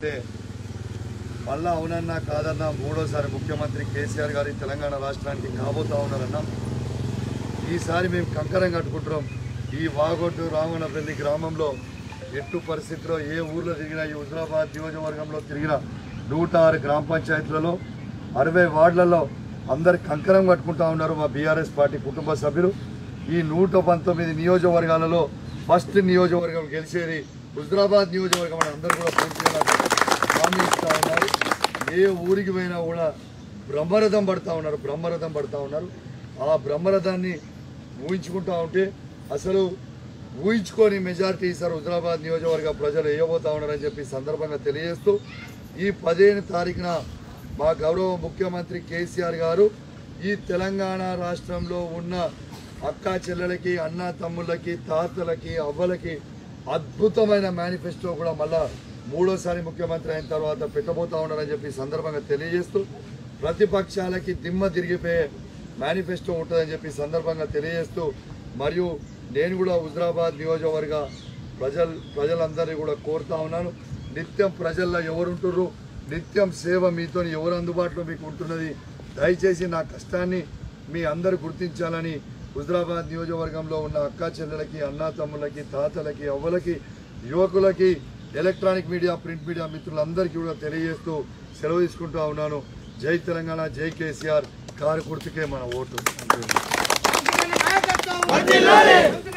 మళ్ళా అవునన్నా కాదన్నా మూడోసారి ముఖ్యమంత్రి కేసీఆర్ గారి తెలంగాణ రాష్ట్రానికి కాబోతా ఉన్నారన్నా ఈసారి మేము కంకరం కట్టుకుంటున్నాం ఈ వాగొడ్డు రామనపల్లి గ్రామంలో ఎట్టు పరిస్థితిలో ఏ ఊర్లో తిరిగినా ఈ హుజరాబాద్ నియోజకవర్గంలో తిరిగిన నూట ఆరు గ్రామ పంచాయతీలలో అరవై వార్డులలో అందరు కంకరం కట్టుకుంటా ఉన్నారు మా బీఆర్ఎస్ పార్టీ కుటుంబ సభ్యులు ఈ నూట పంతొమ్మిది నియోజకవర్గాలలో ఫస్ట్ నియోజకవర్గం గెలిచేది హుజరాబాద్ నియోజకవర్గం అని అందరూ కూడా పూర్తిగా నాకు హామీ ఇస్తా ఉన్నారు ఏ ఊరికి పోయినా కూడా బ్రహ్మరథం పడతా ఉన్నారు బ్రహ్మరథం పడతా ఉన్నారు ఆ బ్రహ్మరథాన్ని ఊహించుకుంటా ఉంటే అసలు ఊహించుకొని మెజారిటీ ఈసారి హుజరాబాద్ నియోజకవర్గ ప్రజలు వేయబోతా ఉన్నారని చెప్పి సందర్భంగా తెలియజేస్తూ ఈ పదిహేను తారీఖున మా గౌరవ ముఖ్యమంత్రి కేసీఆర్ గారు ఈ తెలంగాణ రాష్ట్రంలో ఉన్న అక్క చెల్లెలకి అన్న తమ్ముళ్ళకి తాతలకి అవ్వలకి అద్భుతమైన మేనిఫెస్టో కూడా మళ్ళా మూడోసారి ముఖ్యమంత్రి అయిన తర్వాత పెట్టబోతా ఉన్నారని చెప్పి ఈ సందర్భంగా తెలియజేస్తూ ప్రతిపక్షాలకి దిమ్మ తిరిగిపోయే మేనిఫెస్టో ఉంటుందని చెప్పి ఈ సందర్భంగా తెలియజేస్తూ మరియు నేను కూడా హుజరాబాద్ నియోజకవర్గ ప్రజలు ప్రజలందరినీ కూడా కోరుతా ఉన్నాను నిత్యం ప్రజల్లో ఎవరుంటుర్రు నిత్యం సేవ మీతో ఎవరు అందుబాటులో మీకు ఉంటున్నది దయచేసి నా కష్టాన్ని మీ అందరు గుర్తించాలని హుజరాబాద్ నియోజకవర్గంలో ఉన్న అక్కా చెల్లెలకి అన్నా తమ్ములకి తాతలకి అవ్వలకి యువకులకి ఎలక్ట్రానిక్ మీడియా ప్రింట్ మీడియా మిత్రులందరికీ కూడా తెలియజేస్తూ సెలవు తీసుకుంటా ఉన్నాను జై తెలంగాణ జై కేసీఆర్ కారు గుర్తుకే మన ఓటు నాయకత్వం